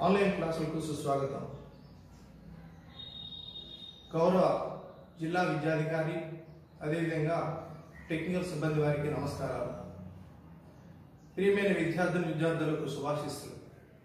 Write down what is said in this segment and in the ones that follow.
Online క్లాసులకు సుస్వాగతం గౌరవ జిల్లా విద్యాధికారి అదేవిధంగా టెక్నికల్ సిబ్బంది వారికి నమస్కారాలు ప్రియమైన విద్యార్థులు విద్యార్థులకు శుభాశిస్తులు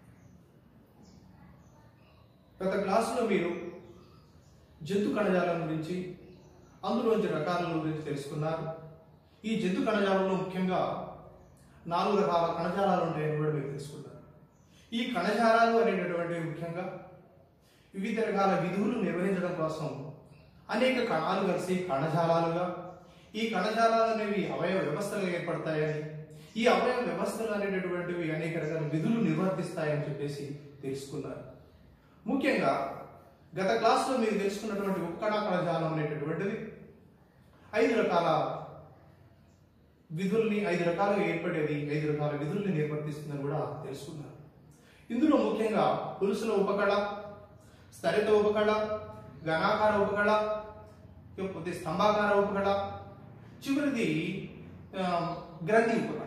గత క్లాసులో మీరు జంతు కణజాలం గురించి అందులోంచి రకాల గురించి తెలుసుకున్నారు ఈ జంతు కణజాలంలో ముఖ్యంగా నాలుగు రకాల కణజాలాలు ఉంటాయని కూడా మీరు తెలుసుకున్నారు ఈ కణజాలాలు అనేటటువంటివి ముఖ్యంగా వివిధ రకాల విధులు నిర్వహించడం కోసం అనేక కణాలు కలిసి కణజాలాలుగా ఈ కణజాలాలు అనేవి అవయవ వ్యవస్థలుగా ఏర్పడతాయని ఈ అవయవ వ్యవస్థలు అనేటటువంటివి అనేక రకాల విధులు నిర్వర్తిస్తాయని చెప్పేసి తెలుసుకున్నారు ముఖ్యంగా గత క్లాసులో మీరు తెలుసుకున్నటువంటి ఉక్కడా కణజాలం అనేటటువంటిది ఐదు రకాల విధుల్ని ఐదు రకాలుగా ఏర్పడేది ఐదు రకాల విధుల్ని నిర్వర్తిస్తుందని కూడా తెలుసుకున్నారు ఇందులో ముఖ్యంగా పులుసుల ఉపకళ స్థరిత ఉపకళ ఘనాకార ఉపకళ ఇకపోతే స్తంభాకార ఉపకళ చివరిది ఆ, గ్రంథి ఉపకళ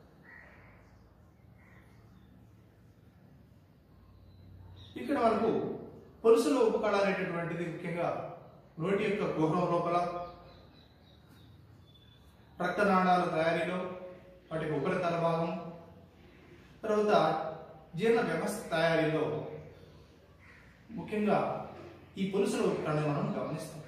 ఇక్కడ మనకు పొలుసుల ఉపకళ అనేటటువంటిది ముఖ్యంగా నోటి యొక్క కుహరం లోపల రక్తనాళాల తయారీలో వాటి ఉపరితల భాగం తర్వాత జీర్ణ వ్యవస్థ తయారీలో ముఖ్యంగా ఈ పులుసుల ఉపకరణ మనం గమనిస్తాం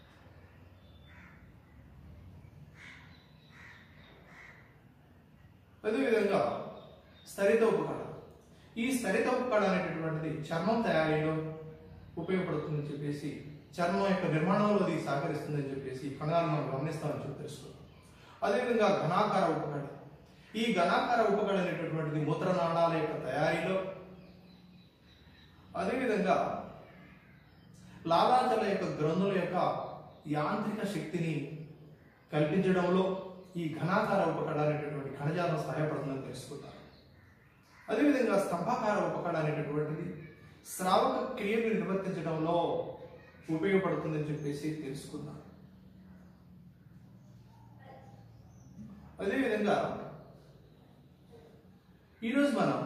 అదేవిధంగా స్థరిత ఉపకరణ ఈ స్థరిత ఉపకరణ అనేటటువంటిది చర్మం తయారీలో ఉపయోగపడుతుందని చెప్పేసి చర్మం యొక్క నిర్మాణంలో ఇది సహకరిస్తుందని చెప్పేసి ఈ కణాలను మనం గమనిస్తామని చెప్పి తెలుసుకున్నాం అదేవిధంగా ఘనాకార ఉపకరణ ఈ ఘనాకార ఉపకరణ అనేటటువంటిది మూత్రనాళాల యొక్క తయారీలో అదేవిధంగా లాలాజల యొక్క గ్రంథుల యొక్క యాంత్రిక శక్తిని కల్పించడంలో ఈ ఘనాకార ఉపకరణ అనేటటువంటి కణజాలం సహాయపడుతుందని తెలుసుకుంటారు అదేవిధంగా స్తంభాకార ఉపకరణ అనేటటువంటిది శ్రావక క్రియలు నిర్వర్తించడంలో ఉపయోగపడుతుందని చెప్పేసి తెలుసుకున్నాం అదేవిధంగా ఈరోజు మనం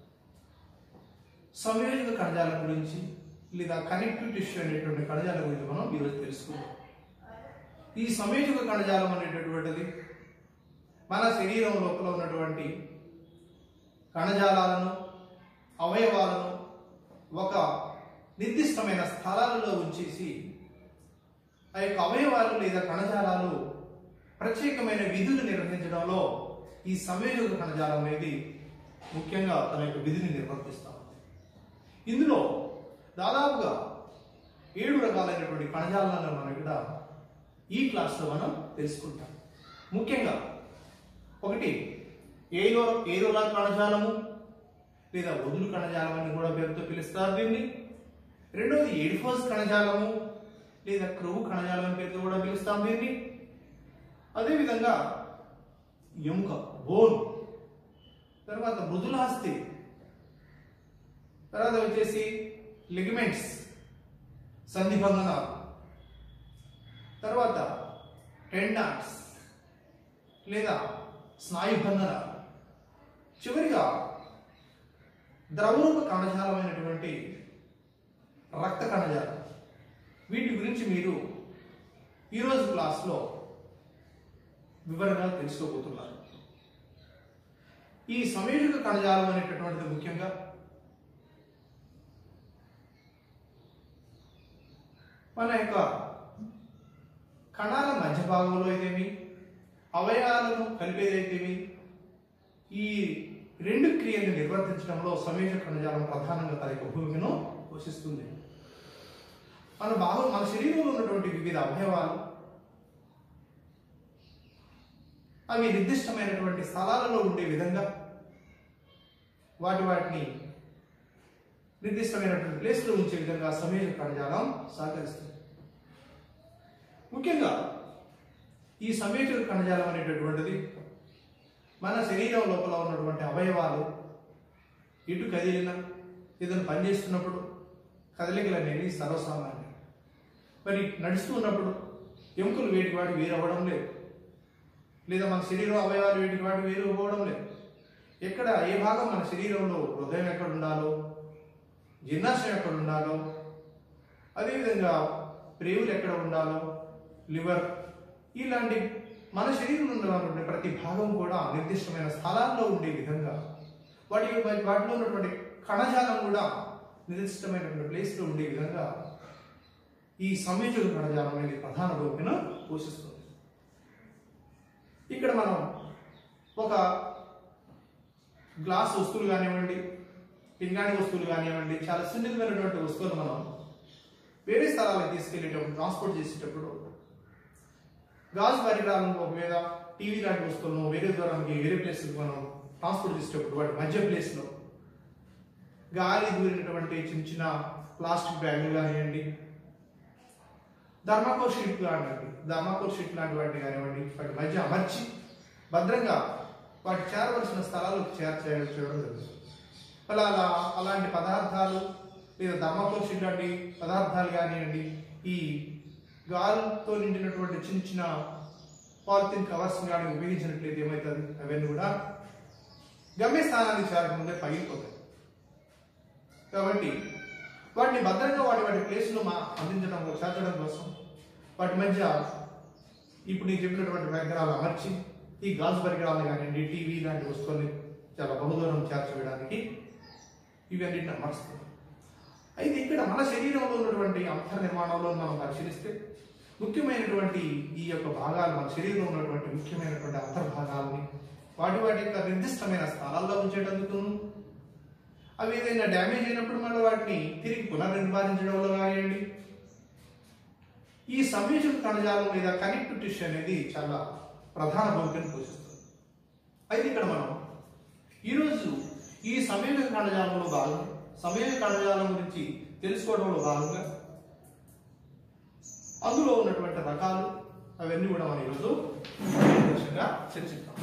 సంయోజక కణజాలం గురించి లేదా కనెక్టివ్ టిష్యూ అనేటువంటి కణజాలం గురించి మనం ఈరోజు తెలుసుకుందాం ఈ సంయోజక కణజాలం అనేటటువంటిది మన శరీరం లోపల ఉన్నటువంటి కణజాలాలను అవయవాలను ఒక నిర్దిష్టమైన స్థలాలలో ఉంచేసి ఆ యొక్క అవయవాలు లేదా కణజాలాలు ప్రత్యేకమైన విధులు నిర్వహించడంలో ఈ సంయోజక కణజాలం అనేది ముఖ్యంగా తన యొక్క విధిని నిర్వర్తిస్తా ఉంది ఇందులో దాదాపుగా ఏడు రకాలైనటువంటి కణజాలాలను మనం ఇక్కడ ఈ క్లాస్లో మనం తెలుసుకుంటాం ముఖ్యంగా ఒకటి ఏదో ఏదోలా కణజాలము లేదా వదులు కణజాలం అని కూడా పేరుతో పిలుస్తారు దీన్ని రెండవది ఎడిఫోస్ కణజాలము లేదా క్రొవ్వు కణజాలం అని పేరుతో కూడా పిలుస్తాం దీన్ని అదేవిధంగా ఎముక బోన్ తర్వాత మృదులాస్థి తర్వాత వచ్చేసి లిగమెంట్స్ సంధిబంధనాలు తర్వాత టెండాన్స్ లేదా స్నాయుబంధనాలు చివరిగా ద్రవరూప కణజాలమైనటువంటి రక్త కణజాలం వీటి గురించి మీరు ఈరోజు క్లాస్లో వివరంగా తెలుసుకోబోతున్నారు ఈ సంయోజక కణజాలం అనేటటువంటిది ముఖ్యంగా మన యొక్క కణాల మధ్య భాగంలో అయితేమి అవయవాలను కలిపేదైతేమి ఈ రెండు క్రియలను నిర్వర్తించడంలో సంయోజక కణజాలం ప్రధానంగా తన యొక్క భూమికను పోషిస్తుంది మన భాగం మన శరీరంలో ఉన్నటువంటి వివిధ అవయవాలు అవి నిర్దిష్టమైనటువంటి స్థలాలలో ఉండే విధంగా వాటి వాటిని నిర్దిష్టమైనటువంటి ప్లేస్లో ఉంచే విధంగా సంయోజక కణజాలం సహకరిస్తుంది ముఖ్యంగా ఈ సంయోజక కణజాలం అనేటటువంటిది మన శరీరం లోపల ఉన్నటువంటి అవయవాలు ఇటు కదిలినా ఏదైనా పనిచేస్తున్నప్పుడు కదలికలు అనేవి సర్వసామాన్యం మరి నడుస్తూ ఉన్నప్పుడు ఎముకలు వేటికి వాటి వేరు అవ్వడం లేదు లేదా మన శరీరం అవయవాలు వీటికి వాటి వేరు పోవడం లేదు ఎక్కడ ఏ భాగం మన శరీరంలో హృదయం ఎక్కడ ఉండాలో జీర్ణాశయం ఎక్కడ ఉండాలో అదేవిధంగా ప్రేవులు ఎక్కడ ఉండాలో లివర్ ఇలాంటి మన శరీరంలో ఉన్నటువంటి ప్రతి భాగం కూడా నిర్దిష్టమైన స్థలాల్లో ఉండే విధంగా వాటి వాటిలో ఉన్నటువంటి కణజాలం కూడా నిర్దిష్టమైనటువంటి ప్లేస్లో ఉండే విధంగా ఈ సంయోజక కణజాలం అనేది ప్రధాన భూమికను పోషిస్తుంది ఇక్కడ మనం ఒక గ్లాస్ వస్తువులు కానివ్వండి పింగాణి వస్తువులు కానివ్వండి చాలా సున్నితమైనటువంటి వస్తువులు మనం వేరే స్థలాలకు తీసుకెళ్ళేటప్పుడు ట్రాన్స్పోర్ట్ చేసేటప్పుడు గాజు పరికరాలను ఒకవేళ టీవీ లాంటి వస్తువులను వేరే దూరానికి వేరే ప్లేస్కి మనం ట్రాన్స్పోర్ట్ చేసేటప్పుడు వాటి మధ్య ప్లేస్లో గాలి దూరినటువంటి చిన్న చిన్న ప్లాస్టిక్ బ్యాగులు కానివ్వండి ధర్మాకోల్ షీట్ కానివ్వండి ధర్మాకోల్ షీట్ లాంటి వాటిని కానివ్వండి వాటి మధ్య అమర్చి భద్రంగా వాటి చేరవలసిన స్థలాలకు చేర చేయడం జరుగుతుంది అలా అలా అలాంటి పదార్థాలు లేదా ధర్మాకోల్ షీట్ లాంటి పదార్థాలు కానివ్వండి ఈ గాలితో నిండినటువంటి చిన్న చిన్న పాలిథిన్ కవర్స్ కానీ ఉపయోగించినట్లయితే ఏమవుతుంది అవన్నీ కూడా గమ్యస్థానానికి చేరకముందే పగిలిపోతాయి కాబట్టి వాటిని భద్రంగా వాటి వాటి ప్లేస్లో మా అందించడం చేర్చడం కోసం వాటి మధ్య ఇప్పుడు నేను చెప్పినటువంటి పరికరాలు అమర్చి ఈ గాజు పరికరాలు కానివ్వండి టీవీ లాంటి వస్తువుల్ని చాలా బహుదూరం చేర్చవేయడానికి ఇవన్నిటిని అమర్చుతాం అయితే ఇక్కడ మన శరీరంలో ఉన్నటువంటి అంతర్ నిర్మాణంలో మనం పరిశీలిస్తే ముఖ్యమైనటువంటి ఈ యొక్క భాగాలు మన శరీరంలో ఉన్నటువంటి ముఖ్యమైనటువంటి అంతర్భాగాలని వాటి వాటి యొక్క నిర్దిష్టమైన స్థానాల్లో ఉంచేటందుకు అవి ఏదైనా డ్యామేజ్ అయినప్పుడు మళ్ళీ వాటిని తిరిగి పునర్నిర్మాణించడంలో కానివ్వండి ఈ సంయోజక కణజాలం లేదా కనెక్టివ్ టిష్యూ అనేది చాలా ప్రధాన భూమికను పోషిస్తుంది అయితే ఇక్కడ మనం ఈరోజు ఈ సంయోజక కణజాలంలో భాగంగా సంయోజక కణజాలం గురించి తెలుసుకోవడంలో భాగంగా అందులో ఉన్నటువంటి రకాలు అవన్నీ కూడా మనం ఈరోజు దర్శనంగా చర్చిద్దాం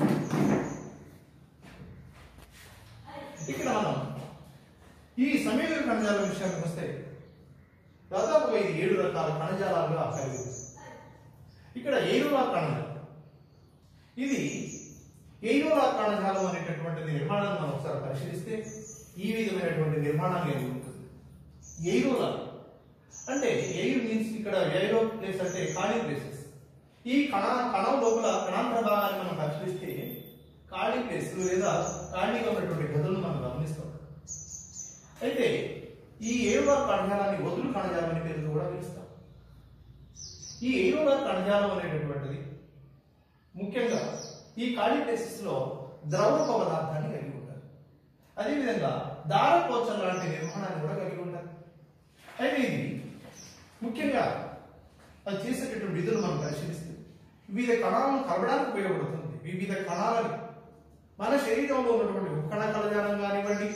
ఇక్కడ మనం ఈ సంయోజక కణజాలం విషయానికి వస్తే దాదాపుగా ఇది ఏడు రకాల కణజాలాలుగా కలిగి ఉంది ఇక్కడ ఏడవ కణజాలం ఇది ఏడవ కణజాలం అనేటటువంటిది నిర్మాణాన్ని మనం ఒకసారి పరిశీలిస్తే ఈ విధమైనటువంటి నిర్మాణాన్ని కలిగి ఉంటుంది ఎయిరోలా అంటే ఎయిర్ మీన్స్ ఇక్కడ ఎయిరో ప్లేస్ అంటే ఖాళీ ప్లేసెస్ ఈ కణ కణం లోపల కణాంతర భాగాన్ని మనం పరిశీలిస్తే ఖాళీ ప్లేస్ లేదా ఖాళీగా ఉన్నటువంటి గదులను మనం గమనిస్తాం అయితే ఈ ఏడవ కణజాలాన్ని వదులు కణజాలం అనే పేరుతో కూడా పిలుస్తాం ఈ ఏడవ కణజాలం అనేటటువంటిది ముఖ్యంగా ఈ ఖాళీ ప్లేసెస్ లో ద్రవరూప పదార్థాన్ని కలిగి ఉంటారు అదేవిధంగా దారపోచం లాంటి నిర్మాణాన్ని కూడా కలిగి ఉంటారు అయితే ఇది ముఖ్యంగా అది చేసేటటువంటి విధులు మనం పరిశీలిస్తే వివిధ కణాలను కలవడానికి ఉపయోగపడుతుంది వివిధ కణాలని మన శరీరంలో ఉన్నటువంటి ఉక్కణ కణజాలం కానివ్వండి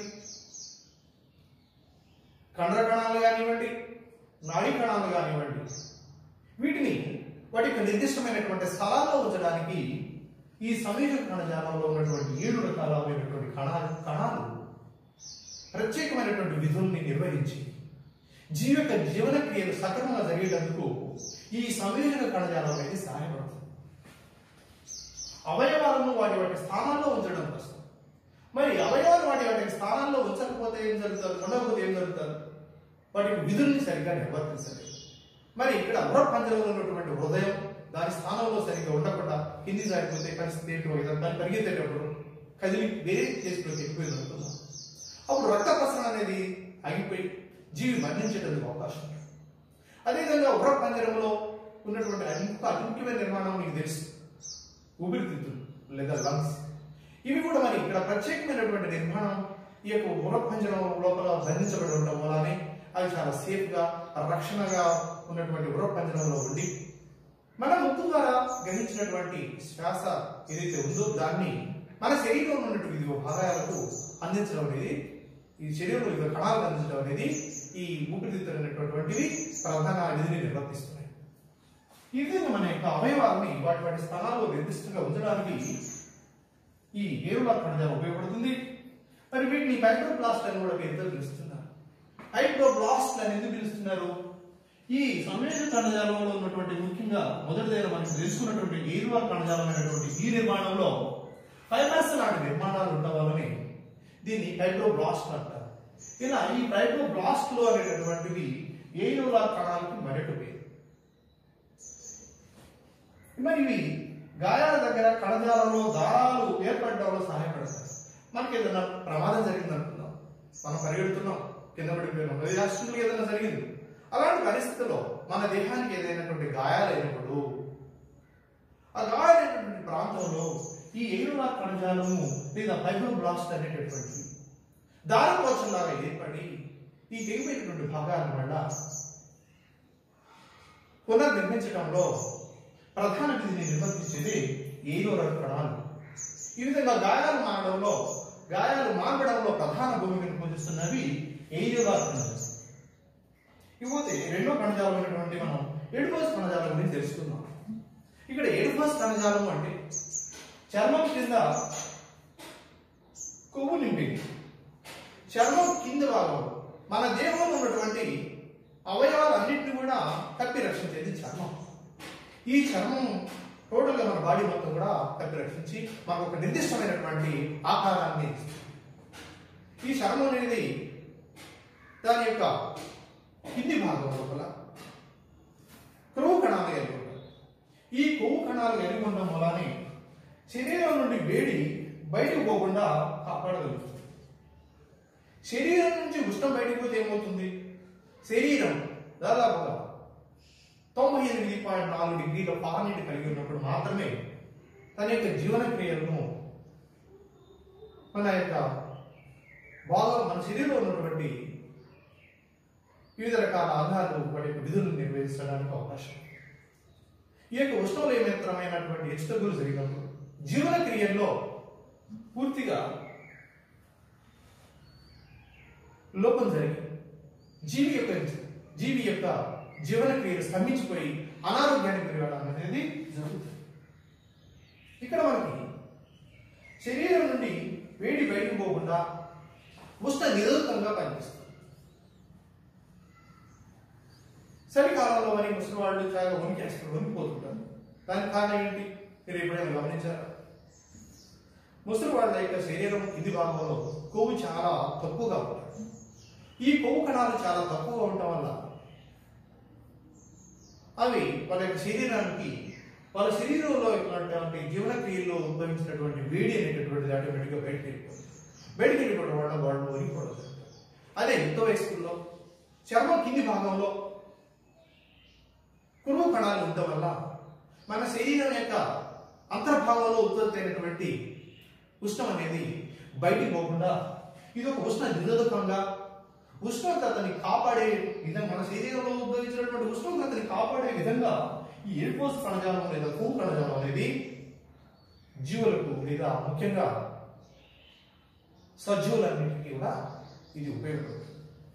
కండర కణాలు కానివ్వండి నాడీ కణాలు కానివ్వండి వీటిని వాటి యొక్క నిర్దిష్టమైనటువంటి స్థలాల్లో ఉంచడానికి ఈ సంయోజక కణజాలంలో ఉన్నటువంటి ఏడు రకాలైనటువంటి కణాలు కణాలు ప్రత్యేకమైనటువంటి విధుల్ని నిర్వహించి జీవ యొక్క జీవన క్రియలు సక్రమంగా జరిగేటందుకు ఈ సంయోజక కణజాలం అనేది సహాయపడుతుంది అవయవాలను వాటి వాటి స్థానాల్లో ఉంచడం కోసం మరి అవయవాలు వాటి వాటి స్థానాల్లో ఉంచకపోతే ఏం జరుగుతుంది ఉండకపోతే ఏం జరుగుతుంది వాటి విధుల్ని సరిగ్గా నిర్వర్తించలేదు మరి ఇక్కడ అభ్రపంజరంలో ఉన్నటువంటి హృదయం దాని స్థానంలో సరిగ్గా ఉండకుండా కింది సాగిపోతే పరిస్థితి ఏంటో ఇదంతా పరిగెత్తేటప్పుడు కదిలి వేరే ప్లేస్లోకి వెళ్ళిపోయి జరుగుతుంది అప్పుడు రక్త ప్రసరణ అనేది ఆగిపోయి జీవి మరణించేటందుకు అవకాశం ఉంది అదేవిధంగా ఉగ్ర పంజరంలో ఉన్నటువంటి ఇంకొక అతి ముఖ్యమైన నిర్మాణం మీకు తెలుసు ఊపిరితిత్తులు లేదా లంగ్స్ ఇవి కూడా మరి ఇక్కడ ప్రత్యేకమైనటువంటి నిర్మాణం ఈ యొక్క ఉగ్ర పంజరం లోపల బంధించబడి ఉండడం వల్లనే అవి చాలా సేఫ్ గా రక్షణగా ఉన్నటువంటి ఉగ్ర పంజరంలో ఉండి మన ముక్కు ద్వారా గ్రహించినటువంటి శ్వాస ఏదైతే ఉందో దాన్ని మన శరీరంలో ఉన్నటువంటి వివిధ భాగాలకు అందించడం అనేది ఈ శరీరంలో వివిధ కణాలకు అందించడం అనేది ఈ ఊపిరితిత్తులు అనేటటువంటివి ప్రధాన విధిని నిర్వర్తిస్తున్నాయి ఈ విధంగా మన యొక్క అవయవాలని వాటి వాటి స్థానాల్లో నిర్దిష్టంగా ఉంచడానికి ఈ ఏరులా కణజాలం ఉపయోగపడుతుంది మరి వీటిని హైడ్రోబ్లాస్ట్ అని కూడా పేరుతో పిలుస్తున్నారు హైడ్రోబ్లాస్ట్ అని ఎందుకు పిలుస్తున్నారు ఈ సంయోజక కణజాలంలో ఉన్నటువంటి ముఖ్యంగా మొదటిదైన మనకు తెలుసుకున్నటువంటి ఏరువా కణజాలం అనేటువంటి ఈ నిర్మాణంలో ఫైబర్స్ లాంటి నిర్మాణాలు ఉండడం వల్లనే దీన్ని హైడ్రోబ్లాస్ట్ అంటారు ఇలా ఈ ఫైబ్రోబ్లాస్ట్లు అనేటటువంటివి ఏయోలా కణాలకి మరొక పేరు మరి ఇవి గాయాల దగ్గర కణజాలంలో దారాలు ఏర్పడడంలో సహాయపడతాయి మనకి ఏదైనా ప్రమాదం జరిగింది అనుకుందాం మనం పరిగెడుతున్నాం కింద పడిపోయినాం లేదా యాక్సిడెంట్ ఏదైనా జరిగింది అలాంటి పరిస్థితుల్లో మన దేహానికి ఏదైనటువంటి గాయాలైనప్పుడు ఆ గాయాలైనటువంటి ప్రాంతంలో ఈ ఏరులా కణజాలము లేదా ఫైబ్రోబ్లాస్ట్ అనేటటువంటి దారిపోచంలాగా ఏర్పడి ఈ తెగిపోయినటువంటి భాగాల వల్ల పునర్నిర్మించడంలో ప్రధాన విధిని నిర్వర్తించేది ఏదో కణాలు ఈ విధంగా గాయాలు మారడంలో గాయాలు మారడంలో ప్రధాన భూమికను పోషిస్తున్నవి ఏయోలా కణజాలం ఇకపోతే రెండో కణజాలమైనటువంటి మనం ఎడుకోస్ కణజాలం గురించి తెలుసుకుందాం ఇక్కడ ఎడుకోస్ కణజాలం అంటే చర్మం కింద కొవ్వు నింపింది చర్మం కింద భాగం మన దేహంలో ఉన్నటువంటి అవయవాలన్నింటినీ కూడా కప్పి రక్షించేది చర్మం ఈ చర్మం టోటల్ గా మన బాడీ మొత్తం కూడా కప్పి రక్షించి మనకు ఒక నిర్దిష్టమైనటువంటి ఆకారాన్ని ఇస్తుంది ఈ చర్మం అనేది దాని యొక్క కింది భాగం లోపల క్రొవ్వు కణాలు కలిగి ఉంటాయి ఈ కొవ్వు కణాలు కలిగి ఉండడం వల్లనే శరీరం నుండి వేడి బయటకు పోకుండా కాపాడగలుగుతుంది శరీరం నుంచి ఉష్ణం బయటకు పోతే ఏమవుతుంది శరీరం దాదాపుగా తొంభై ఎనిమిది పాయింట్ నాలుగు డిగ్రీల పానీటి కలిగి ఉన్నప్పుడు మాత్రమే తన యొక్క జీవన క్రియలను మన యొక్క బాగా మన శరీరంలో ఉన్నటువంటి వివిధ రకాల ఆధారాలు వాటి యొక్క విధులను నిర్వహించడానికి అవకాశం ఉంది. ఈ యొక్క ఉష్ణోలేమిత్రమైనటువంటి హెచ్చుతగ్గులు జరిగినప్పుడు జీవన క్రియల్లో పూర్తిగా లోపం జరిగి జీవి యొక్క జీవి యొక్క జీవన క్రియలు స్తంభించిపోయి అనారోగ్యానికి పెరగడం అనేది జరుగుతుంది ఇక్కడ మనకి శరీరం నుండి వేడి బయటకు పోకుండా ఉష్ణ నిరోధకంగా పనిచేస్తుంది చలికాలంలో మరి ముసలి వాళ్ళు చాలా వణికేస్తారు వణికిపోతుంటారు దానికి కారణం ఏంటి మీరు ఎప్పుడైనా గమనించారా ముసలి వాళ్ళ యొక్క శరీరం కింది భాగంలో కొవ్వు చాలా తక్కువగా ఉంటుంది ఈ కొవ్వు కణాలు చాలా తక్కువగా ఉండటం వల్ల అవి వాళ్ళ యొక్క శరీరానికి వాళ్ళ శరీరంలో ఉన్నటువంటి జీవన క్రియల్లో ఉద్భవించినటువంటి వేడి అనేటటువంటిది ఆటోమేటిక్గా బయటకు వెళ్ళిపోతుంది బయటకు వెళ్ళిపోవడం వల్ల వాళ్ళు ఒరిగిపోవడం జరుగుతుంది అదే యుక్త వయస్కుల్లో చర్మం కింది భాగంలో కురువు కణాలు ఉండటం వల్ల మన శరీరం యొక్క అంతర్భాగంలో ఉత్పత్తి అయినటువంటి ఉష్ణం అనేది బయటికి పోకుండా ఇది ఒక ఉష్ణ నిరోధకంగా ఉష్ణోగ్రతని కాపాడే విధంగా మన శరీరంలో ఉద్భవించినటువంటి ఉష్ణోగ్రతని కాపాడే విధంగా ఈ ఎరిపోస్ కణజాలం లేదా కొవ్వు కణజాలం అనేది జీవులకు లేదా ముఖ్యంగా సజీవులన్నింటికీ కూడా ఇది ఉపయోగపడుతుంది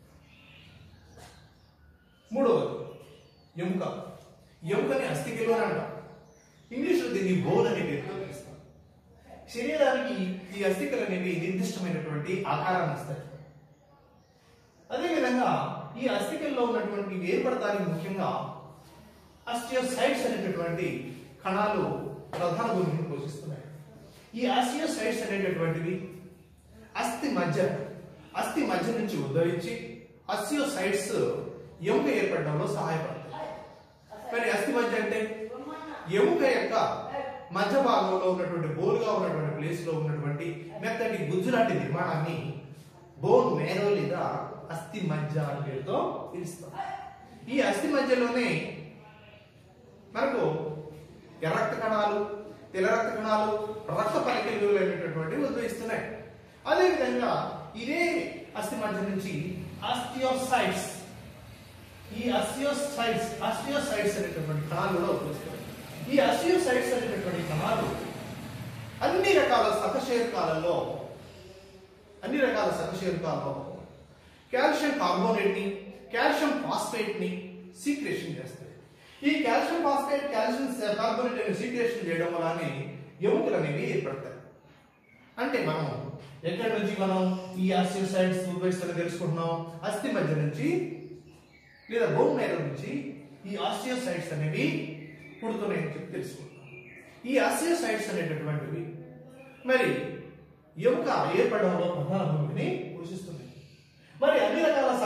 మూడవది ఎముక ఎముకని అస్థికిలో అంటాం ఇంగ్లీష్లో దీన్ని బోన్ అనే పేరుతో పిలుస్తాం శరీరానికి ఈ అస్థికలు అనేవి నిర్దిష్టమైనటువంటి ఆకారాన్ని ఇస్తాయి అదేవిధంగా ఈ అస్థికల్లో ఉన్నటువంటి ఏర్పడటానికి ముఖ్యంగా ఆస్టియోసైట్స్ అనేటటువంటి కణాలు ప్రధాన భూమిని పోషిస్తున్నాయి ఈ ఆస్టియోసైట్స్ అనేటటువంటివి అస్థి మధ్య అస్థి మధ్య నుంచి ఉద్భవించి ఆస్టియోసైట్స్ ఎముక ఏర్పడడంలో సహాయపడతాయి మరి అస్థి మధ్య అంటే ఎముక యొక్క మధ్య భాగంలో ఉన్నటువంటి బోలుగా ఉన్నటువంటి ప్లేస్ లో ఉన్నటువంటి మెత్తటి గుజ్జు లాంటి నిర్మాణాన్ని బోన్ మేరో లేదా అస్థి మధ్య అనే పేరుతో పిలుస్తాం ఈ అస్థి మధ్యలోనే మనకు ఎర్ర రక్త కణాలు తెల్ల రక్త కణాలు రక్త పరికలు అనేటటువంటివి ఉద్భవిస్తున్నాయి అదేవిధంగా ఇదే అస్థి మధ్య నుంచి ఆస్టియోసైట్స్ ఈ అస్టియోసైట్స్ అస్టియోసైట్స్ అనేటటువంటి కణాలు కూడా ఉద్భవిస్తున్నాయి ఈ అస్టియోసైట్స్ అనేటటువంటి కణాలు అన్ని రకాల సతశేరకాలలో అన్ని రకాల సతశేరకాలలో కాల్షియం కార్బోనేట్ ని కాల్షియం ఫాస్ఫేట్ ని సీక్రేషన్ చేస్తాయి ఈ కాల్షియం ఫాస్ఫేట్ కాల్షియం కార్బోనేట్ ని సీక్రేషన్ చేయడం వల్లనే ఎముకలు అనేవి ఏర్పడతాయి అంటే మనం ఎక్కడి నుంచి మనం ఈ ఆస్టియోసైట్స్ ఉద్భవిస్తారో తెలుసుకుంటున్నాం అస్థి మధ్య నుంచి లేదా బోన్ మేర నుంచి ఈ ఆస్టియోసైట్స్ అనేవి పుడుతున్నాయని చెప్పి తెలుసుకుంటాం ఈ ఆస్టియోసైట్స్ అనేటటువంటివి మరి ఎముక ఏర్పడడంలో ప్రధాన భూమిని పోషిస్తుంది మరి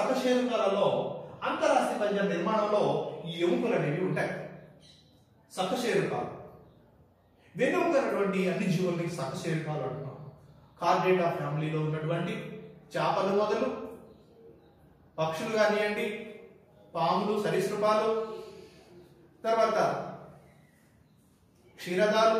సకశేరుకాలలో అంతరాస్తి పంజర నిర్మాణంలో ఈ ఎముకలు అనేవి ఉంటాయి సకశేరుకాలు వెన్నుముకనటువంటి అన్ని జీవుల్ని సకశేరుకాలు అంటున్నాం కార్డేటా ఫ్యామిలీలో ఉన్నటువంటి చేపలు మొదలు పక్షులు కానివ్వండి పాములు సరీసృపాలు తర్వాత క్షీరదాలు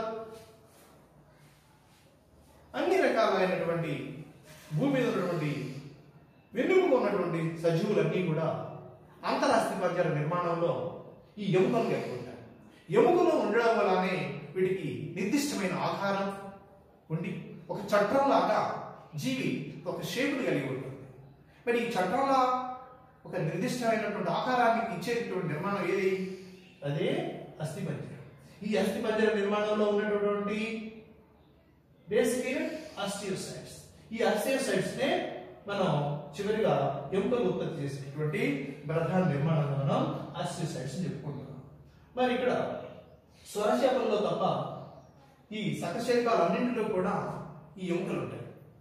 అన్ని రకాలైనటువంటి భూమి మీద ఉన్నటువంటి వెన్నుముక ఉన్నటువంటి సజీవులన్నీ కూడా అంతరాస్తి పంజర నిర్మాణంలో ఈ ఎముకలు కలిగి ఉంటాయి ఎముకలు ఉండడం వల్లనే వీటికి నిర్దిష్టమైన ఆకారం ఉండి ఒక చట్రంలాగా జీవి ఒక షేపుని కలిగి ఉంటుంది మరి ఈ చట్రంలా ఒక నిర్దిష్టమైనటువంటి ఆకారాన్ని ఇచ్చేటటువంటి నిర్మాణం ఏది అదే అస్థిపంజరం ఈ అస్థిపంజర నిర్మాణంలో ఉన్నటువంటి బేసిక్ ఆస్టియోసైట్స్ ఈ ఆస్టియోసైట్స్ నే మనం చివరిగా ఎముకలు ఉత్పత్తి చేసేటువంటి ప్రధాన నిర్మాణంగా మనం ఆస్టియోసైట్స్ చెప్పుకుంటున్నాం మరి ఇక్కడ స్వరచేపల్లో తప్ప ఈ సకశేఖాలన్నింటిలో కూడా ఈ ఎముకలు ఉంటాయి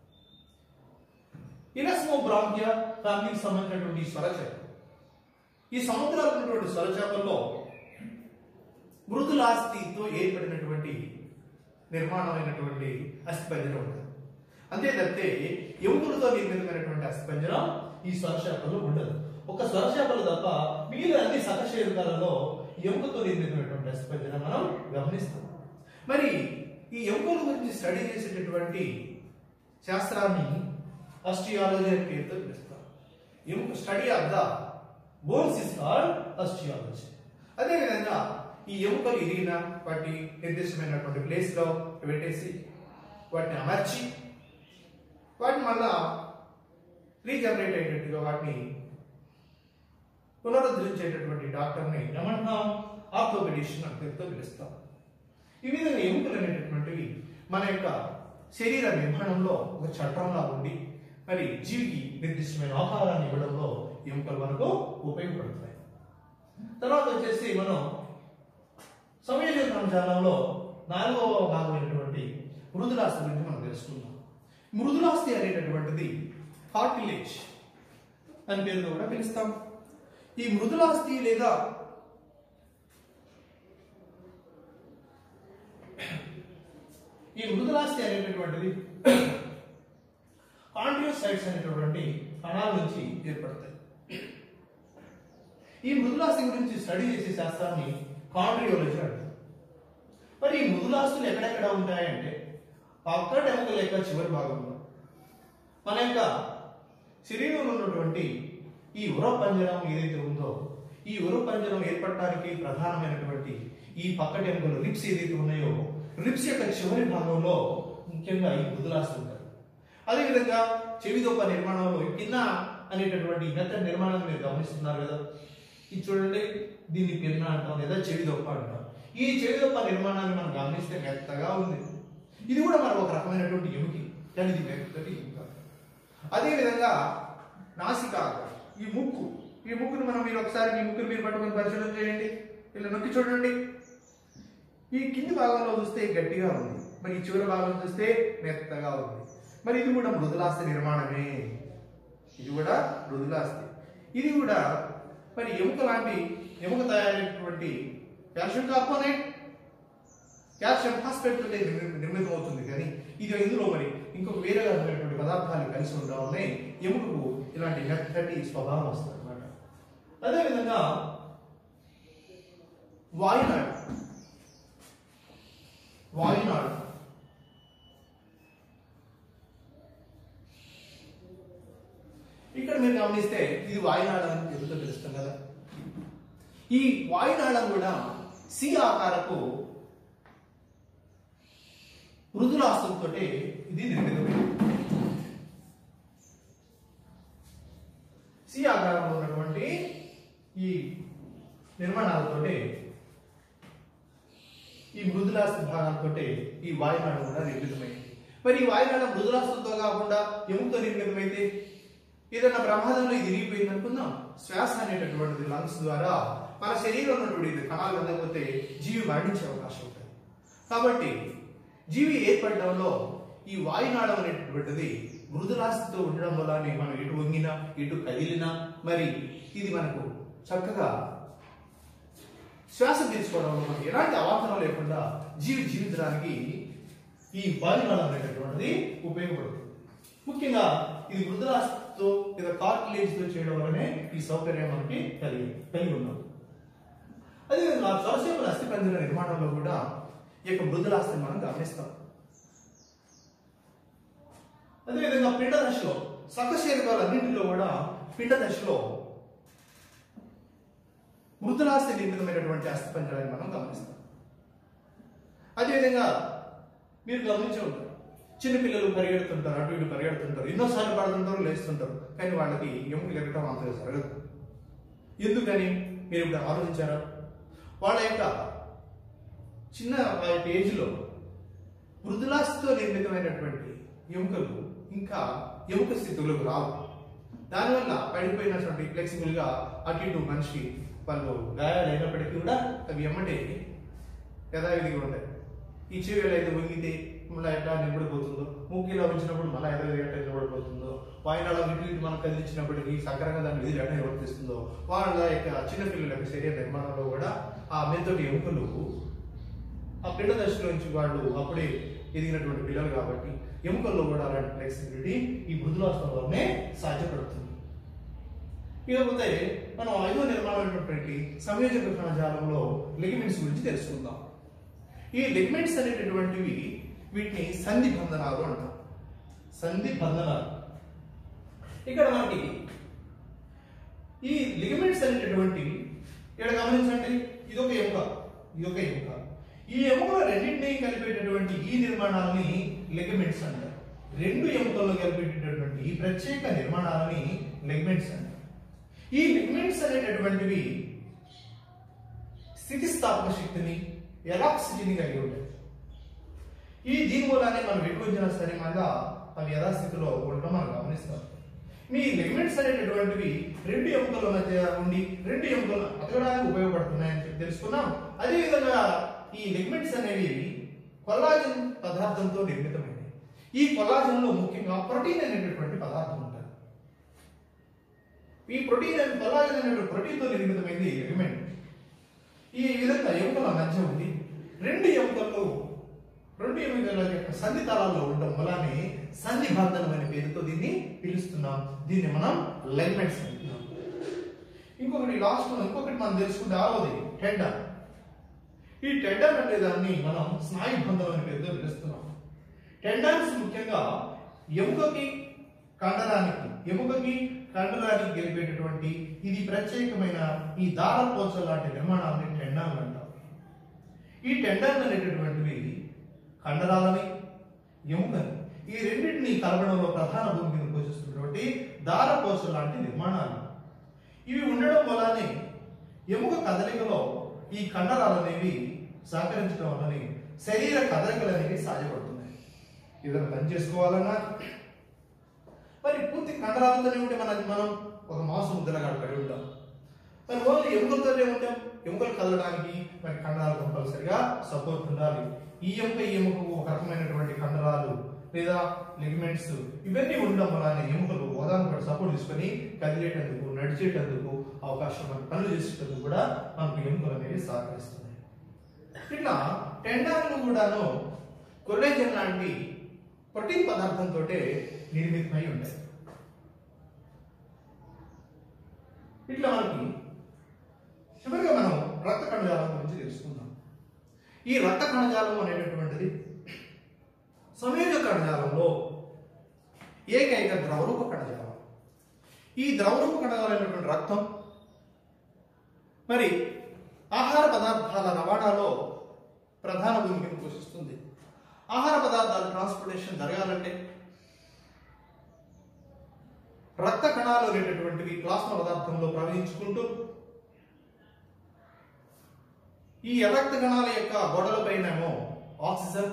ఇనస్మో బ్రాంక్య ఫ్యామిలీకి సంబంధించినటువంటి ఈ స్వరచేప ఈ సముద్రాలు ఉన్నటువంటి స్వరచేపల్లో మృదులాస్థితో ఏర్పడినటువంటి నిర్మాణమైనటువంటి అస్థిపంజరం ఉంటుంది అంతే తప్పితే ఎముకలతో నిర్మితమైనటువంటి అస్థిపంజరం ఈ స్వరశాపలో ఉండదు ఒక స్వరశాపలు తప్ప మిగిలిన అన్ని సకశేరుకాలలో ఎముకతో నిర్మితమైనటువంటి అస్థిపంజరం మనం గమనిస్తాం మరి ఈ ఎముకల గురించి స్టడీ చేసేటటువంటి శాస్త్రాన్ని అస్టియాలజీ అని పేరుతో పిలుస్తారు ఎముక study of the bones is called osteology అదేవిధంగా ఈ ఎముకలు ఇరిగిన వాటి నిర్దిష్టమైనటువంటి ప్లేస్ లో పెట్టేసి వాటిని అమర్చి వాటిని మళ్ళా రీజనరేట్ అయ్యేటట్టుగా వాటిని పునరుద్ధరించేటటువంటి డాక్టర్ని ఏమంటున్నాం ఆర్థోపెడిషన్ అని పేరుతో పిలుస్తాం ఈ విధంగా ఎముకలు అనేటటువంటివి మన యొక్క శరీర నిర్మాణంలో ఒక చట్టంలా ఉండి మరి జీవికి నిర్దిష్టమైన ఆహారాన్ని ఇవ్వడంలో ఎముకలు మనకు ఉపయోగపడుతున్నాయి తర్వాత వచ్చేసి మనం సంయోజన కణజాలంలో నాలుగవ భాగమైనటువంటి మృదులాస్తి గురించి మనం తెలుసుకుందాం మృదులాస్తి అనేటటువంటిది కార్టిలేజ్ అని పేరుతో కూడా పిలుస్తాం ఈ మృదులాస్తి లేదా ఈ మృదులాస్తి అనేటటువంటిది కాండ్రియోసైట్స్ అనేటటువంటి కణాల నుంచి ఏర్పడతాయి ఈ మృదులాస్తి గురించి స్టడీ చేసే శాస్త్రాన్ని కాండ్రియోలజీ అంటారు మరి ఈ మృదులాస్తులు ఎక్కడెక్కడ ఉంటాయంటే పక్కట ఎముక యొక్క చివరి భాగంలో మన యొక్క శరీరంలో ఉన్నటువంటి ఈ ఉర పంజరం ఏదైతే ఉందో ఈ ఉర పంజరం ఏర్పడటానికి ప్రధానమైనటువంటి ఈ పక్కటి ఎముకలు రిప్స్ ఏదైతే ఉన్నాయో రిప్స్ యొక్క చివరి భాగంలో ముఖ్యంగా ఈ మృదులాస్తు ఉంటారు అదేవిధంగా చెవిదొప్ప నిర్మాణంలో ఈ పిన్న అనేటటువంటి మెత్తడి నిర్మాణాన్ని మీరు గమనిస్తున్నారు కదా ఇది చూడండి దీన్ని పిన్న అంటాం లేదా చెవిదొప్ప అంటాం ఈ చెవిదొప్ప నిర్మాణాన్ని మనం గమనిస్తే మెత్తగా ఉంది ఇది కూడా మనం ఒక రకమైనటువంటి ఎముకి కానీ ఇది మెత్తటి ఎముక అదేవిధంగా నాసిక ఈ ముక్కు ఈ ముక్కును మనం మీరు ఒకసారి మీ ముక్కును మీరు పట్టుకొని పరిశీలన చేయండి ఇలా నొక్కి చూడండి ఈ కింది భాగంలో చూస్తే గట్టిగా ఉంది మరి ఈ చివరి భాగం చూస్తే మెత్తగా ఉంది మరి ఇది కూడా మృదులాస్తి నిర్మాణమే ఇది కూడా మృదులాస్తి ఇది కూడా మరి ఎముక లాంటి ఎముక తయారైనటువంటి కాల్షియం కార్బోనేట్ కాల్షియం ఫాస్ఫేట్ తోటే నిర్మి- నిర్మితం అవుతుంది కానీ ఇది ఇందులో మరి ఇంకొక వేరే రకమైనటువంటి పదార్థాలు కలిసి ఉండడం వల్లనే ఎముకకు ఇలాంటి మెత్తటి స్వభావం వస్తుంది అనమాట అదేవిధంగా వాయునాడు వాయునాడు ఇక్కడ మీరు గమనిస్తే ఇది వాయునాళం అని పేరుతో తెలుస్తాం కదా ఈ వాయునాళం కూడా సి ఆకారపు మృదులాస్తులతో ఇది నిర్మితమైంది సి ఆకారంలో ఉన్నటువంటి ఈ నిర్మాణాలతోటి ఈ మృదులాస్తి భాగాలతో ఈ వాయునాళం కూడా నిర్మితమైంది మరి ఈ వాయునాళం మృదులాస్తులతో కాకుండా ఎముకతో నిర్మితమైతే ఏదైనా ప్రమాదంలో ఇది ఇరిగిపోయింది అనుకుందాం శ్వాస అనేటటువంటిది లంగ్స్ ద్వారా మన శరీరంలో ఉన్నటువంటి కణాలు వెళ్ళకపోతే జీవి మరణించే అవకాశం ఉంటుంది కాబట్టి జీవి ఏర్పడడంలో ఈ వాయునాళం అనేటటువంటిది మృదులాస్థితితో ఉండడం వల్లనే మనం ఇటు వంగినా ఇటు కదిలినా మరి ఇది మనకు చక్కగా శ్వాస తీసుకోవడంలో మనకి ఎలాంటి అవాంతరం లేకుండా జీవి జీవించడానికి ఈ బాలికలం అనేటటువంటిది ఉపయోగపడుతుంది ముఖ్యంగా ఇది మృదులాస్థితితో లేదా కార్టిలేజ్ తో చేయడం వల్లనే ఈ సౌకర్యం మనకి కలిగి కలిగి ఉన్నాం అదేవిధంగా సొరసేపుల అస్థిపంజర నిర్మాణంలో కూడా ఈ యొక్క మృదులాస్తిని మనం గమనిస్తాం అదేవిధంగా పిండ దశలో సకశరీరాలన్నింటిలో కూడా పిండ దశలో మృదులాస్తి నిర్మితమైనటువంటి అస్థిపంజరాన్ని మనం గమనిస్తాం అదేవిధంగా మీరు గమనించే ఉంటారు చిన్నపిల్లలు పరిగెడుతుంటారు అటు ఇటు పరిగెడుతుంటారు ఎన్నోసార్లు పడుతుంటారు లేస్తుంటారు కానీ వాళ్ళకి ఎముకలు ఎక్కడం అంతగా జరగదు ఎందుకని మీరు ఇప్పుడు ఆలోచించారా వాళ్ళ యొక్క చిన్న వాటి ఏజ్లో మృదులాస్థితో నిర్మితమైనటువంటి ఎముకలు ఇంకా ఎముక స్థితిలోకి రావు దానివల్ల పడిపోయినటువంటి ఫ్లెక్సిబుల్ గా అటు ఇటు మనిషి వాళ్ళు గాయాలు అయినప్పటికీ కూడా అవి ఎమ్మటే యథావిధిగా ఉంటాయి ఈ చెవి అయితే వంగితే మళ్ళీ ఎట్లా నిలబడిపోతుందో ముక్కు ఇలా ఉంచినప్పుడు మళ్ళీ యథావిధిగా ఎట్లా నిలబడిపోతుందో వాయినాల ఇటు ఇటు మనం కదిలించినప్పటికీ సక్రంగా దాన్ని విధి ఎట్లా నివర్తిస్తుందో వాళ్ళ యొక్క చిన్నపిల్లల యొక్క శరీర నిర్మాణంలో కూడా ఆ మెత్తటి ఎముకలు ఆ పిండ దశలో నుంచి వాళ్ళు అప్పుడే ఎదిగినటువంటి పిల్లలు కాబట్టి ఎముకల్లో కూడా అలాంటి ఫ్లెక్సిబిలిటీ ఈ మృదులాస్త్రంలోనే సాధ్యపడుతుంది ఇకపోతే మనం ఐదో నిర్మాణమైనటువంటి సంయోజక కణజాలంలో లిగమెంట్స్ గురించి తెలుసుకుందాం ఈ లిగమెంట్స్ అనేటటువంటివి వీటిని సంధి బంధనాలు అంటాం సంధి బంధనాలు ఇక్కడ మనకి ఈ లిగమెంట్స్ అనేటటువంటివి ఇక్కడ గమనించండి ఇదొక ఎముక ఇదొక ఎముక ఈ ఎముకల రెండింటినీ కలిపేటటువంటి ఈ నిర్మాణాలని లిగమెంట్స్ అంటారు రెండు ఎముకల్లో కలిపేటటువంటి ఈ ప్రత్యేక నిర్మాణాలని లిగమెంట్స్ అంటారు ఈ లిగమెంట్స్ అనేటటువంటివి స్థితిస్థాపక శక్తిని ఎలాక్సిటీని కలిగి ఉంటాయి ఈ దీని మూలానే మనం ఎటు వచ్చినా సరే మళ్ళా అవి యథాస్థితిలో ఉండడం మనం గమనిస్తాం మీ లిగమెంట్స్ అనేటటువంటివి రెండు ఎముకల మధ్య ఉండి రెండు ఎముకలు అతకడానికి ఉపయోగపడుతున్నాయని చెప్పి తెలుసుకున్నాం అదేవిధంగా ఈ లిగమెంట్స్ అనేవి కొల్లాజన్ పదార్థంతో నిర్మితమైనవి ఈ కొల్లాజన్ లో ముఖ్యంగా ప్రోటీన్ అనేటటువంటి పదార్థం ఉంటుంది ఈ ప్రోటీన్ అనే కొల్లాజన్ అనేటువంటి ప్రోటీన్ తో నిర్మితమైనది లిగమెంట్ ఈ విధంగా ఎముకల మధ్య ఉంది రెండు ఎముకల్లో రెండు ఎముకల యొక్క సంధి తలాల్లో ఉండడం వలనే సంధి బంధనం అనే పేరుతో దీన్ని పిలుస్తున్నాం దీన్ని మనం లెగ్మెంట్స్ అంటున్నాం ఇంకొకటి లాస్ట్ ఇంకొకటి మనం తెలుసుకుంటే ఆరోది టెండర్ ఈ టెండర్ అనే దాన్ని మనం స్నాయు బంధం అనే పేరుతో పిలుస్తున్నాం టెండర్స్ ముఖ్యంగా ఎముకకి కండరానికి ఎముకకి కండరానికి గెలిపేటటువంటి ఇది ప్రత్యేకమైన ఈ దారపోచ లాంటి నిర్మాణాలని టెండాన్లు అంటాం ఈ టెండాన్లు అనేటటువంటివి కండరాలని ఎముకని ఈ రెండింటిని కలపడంలో ప్రధాన భూమికను పోషిస్తున్నటువంటి దారపోచ లాంటి నిర్మాణాలు ఇవి ఉండడం వల్లనే ఎముక కదలికలో ఈ కండరాలు అనేవి సహకరించడం వల్లనే శరీర కదలికలు అనేవి సాధ్యపడుతున్నాయి ఏదైనా పని చేసుకోవాలన్నా మరి పూర్తి కండరాలతోనే ఉంటే మన మనం ఒక మాంసం ముద్దలుగా పడి ఉంటాం మరి ఓన్లీ ఎముకలతోనే ఉంటాం ఎముకలు కదలడానికి మరి కండరాలు కంపల్సరిగా సపోర్ట్ ఉండాలి ఈ ఎముక ఈ ఎముకకు ఒక రకమైనటువంటి కండరాలు లేదా లిగమెంట్స్ ఇవన్నీ ఉండడం వలన ఎముకలు ఒకదానికొకటి సపోర్ట్ తీసుకొని కదిలేటందుకు నడిచేటందుకు అవకాశం మనకు పనులు చేసేటందుకు కూడా మనకు ఎముకలు అనేవి సహకరిస్తున్నాయి ఇట్లా టెండాన్లు కూడాను కొల్లేజన్ లాంటి ప్రోటీన్ పదార్థంతో నిర్మితమై ఉంటాయి ఇట్లా మనకి చివరిగా మనం రక్త కణజాలం గురించి తెలుసుకుందాం ఈ రక్త కణజాలం అనేటటువంటిది సంయోజక కణజాలంలో ఏకైక ద్రవరూప కణజాలం ఈ ద్రవరూప కణజాలైనటువంటి రక్తం మరి ఆహార పదార్థాల రవాణాలో ప్రధాన భూమికను పోషిస్తుంది ఆహార పదార్థాల ట్రాన్స్పోర్టేషన్ జరగాలంటే రక్త కణాలు అనేటటువంటివి ప్లాస్మా పదార్థంలో ప్రవహించుకుంటూ ఈ రక్త కణాల యొక్క గోడలపైనేమో ఆక్సిజన్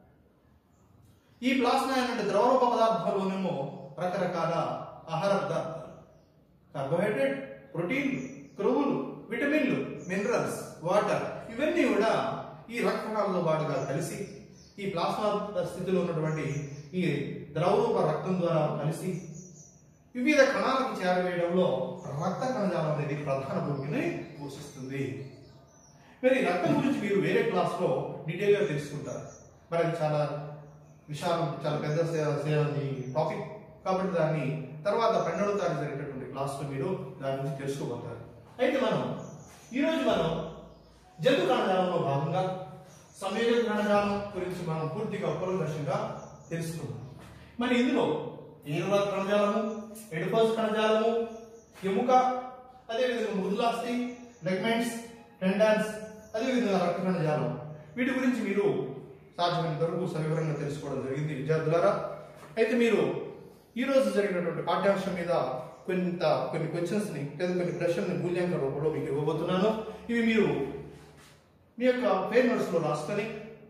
ఈ ప్లాస్మా అనేటువంటి ద్రవరూప పదార్థాల్లోనేమో రకరకాల ఆహార పదార్థాలు కార్బోహైడ్రేట్ ప్రోటీన్లు క్రొవ్వులు విటమిన్లు మినరల్స్ వాటర్ ఇవన్నీ కూడా ఈ రక్త కణాలలో పాటుగా కలిసి ఈ ప్లాస్మా స్థితిలో ఉన్నటువంటి ఈ ద్రవరూప రక్తం ద్వారా కలిసి వివిధ కణాలకు చేరవేయడంలో రక్త కణజాలం అనేది ప్రధాన భూమికని పోషిస్తుంది మరి రక్తం గురించి మీరు వేరే క్లాస్లో డీటెయిల్గా తెలుసుకుంటారు మరి అది చాలా విశాలం చాలా పెద్ద టాపిక్ కాబట్టి దాన్ని తర్వాత పన్నెండవ తారీఖు జరిగేటటువంటి క్లాస్లో మీరు దాని గురించి తెలుసుకోబోతారు అయితే మనం ఈరోజు మనం జంతు కణజాలంలో భాగంగా సంయోజక కణజాలం గురించి మనం పూర్తిగా ఉపలక్షంగా తెలుసుకుందాం మరి ఇందులో ఏనుల కణజాలము ఎడిపోస్ కణజాలము ఎముక అదేవిధంగా మృదులాస్థి లెగ్మెంట్స్ టెండాన్స్ అదేవిధంగా రక్త కణజాలం వీటి గురించి మీరు సాధ్యమైనంత వరకు సవివరంగా తెలుసుకోవడం జరిగింది విద్యార్థులారా అయితే మీరు ఈ రోజు జరిగినటువంటి పాఠ్యాంశం మీద కొంత కొన్ని క్వశ్చన్స్ ని లేదా కొన్ని ప్రశ్నల్ని మూల్యాంకన రూపంలో మీకు ఇవ్వబోతున్నాను ఇవి మీరు మీ యొక్క పేరు నోట్స్లో రాసుకొని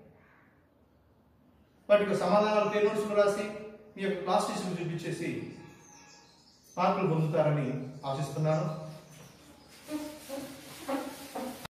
వాటి యొక్క సమాధానాలు పేరు నోట్స్లో రాసి మీ యొక్క క్లాస్ టీచర్కి చూపించేసి మార్కులు పొందుతారని ఆశిస్తున్నాను